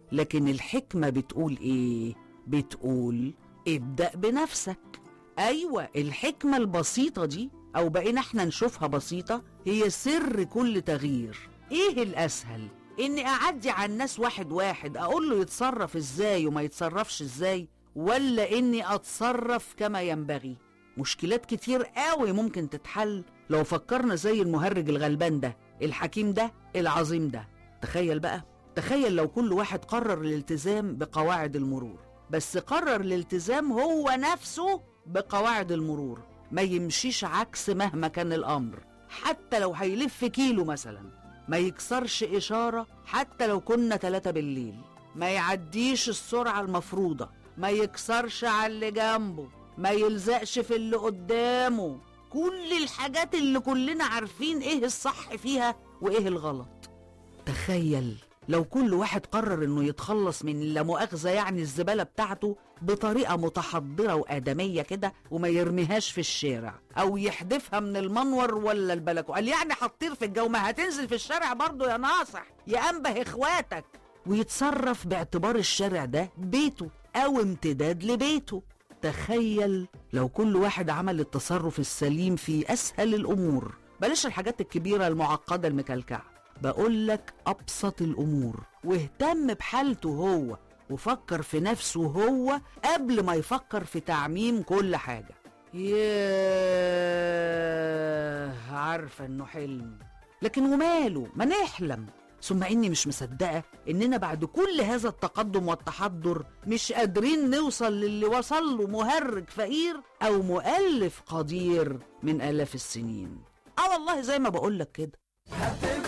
لكن الحكمة بتقول ايه بتقول ابدأ بنفسك ايوه الحكمة البسيطة دي او بقينا احنا نشوفها بسيطة هي سر كل تغيير ايه الاسهل اني اعدي على الناس واحد واحد اقول له يتصرف ازاي وما يتصرفش ازاي ولا اني اتصرف كما ينبغي مشكلات كتير قوي ممكن تتحل لو فكرنا زي المهرج الغلبان ده الحكيم ده العظيم ده تخيل بقى تخيل لو كل واحد قرر الالتزام بقواعد المرور بس قرر الالتزام هو نفسه بقواعد المرور ما يمشيش عكس مهما كان الامر حتى لو هيلف كيلو مثلا ما يكسرش اشاره حتى لو كنا ثلاثة بالليل ما يعديش السرعه المفروضه ما يكسرش على اللي جنبه ما يلزقش في اللي قدامه كل الحاجات اللي كلنا عارفين ايه الصح فيها وايه الغلط تخيل لو كل واحد قرر انه يتخلص من لا مؤاخذه يعني الزباله بتاعته بطريقه متحضره وادميه كده وما يرميهاش في الشارع او يحدفها من المنور ولا البلكونه قال يعني هتطير في الجو ما هتنزل في الشارع برضه يا ناصح يا انبه اخواتك ويتصرف باعتبار الشارع ده بيته او امتداد لبيته تخيل لو كل واحد عمل التصرف السليم في اسهل الامور بلاش الحاجات الكبيره المعقده المكلكعه بقول لك ابسط الامور واهتم بحالته هو وفكر في نفسه هو قبل ما يفكر في تعميم كل حاجه ياه عارفه انه حلم لكن وماله ما نحلم ثم اني مش مصدقه اننا بعد كل هذا التقدم والتحضر مش قادرين نوصل للي وصل له مهرج فقير او مؤلف قدير من الاف السنين اه والله زي ما بقول لك كده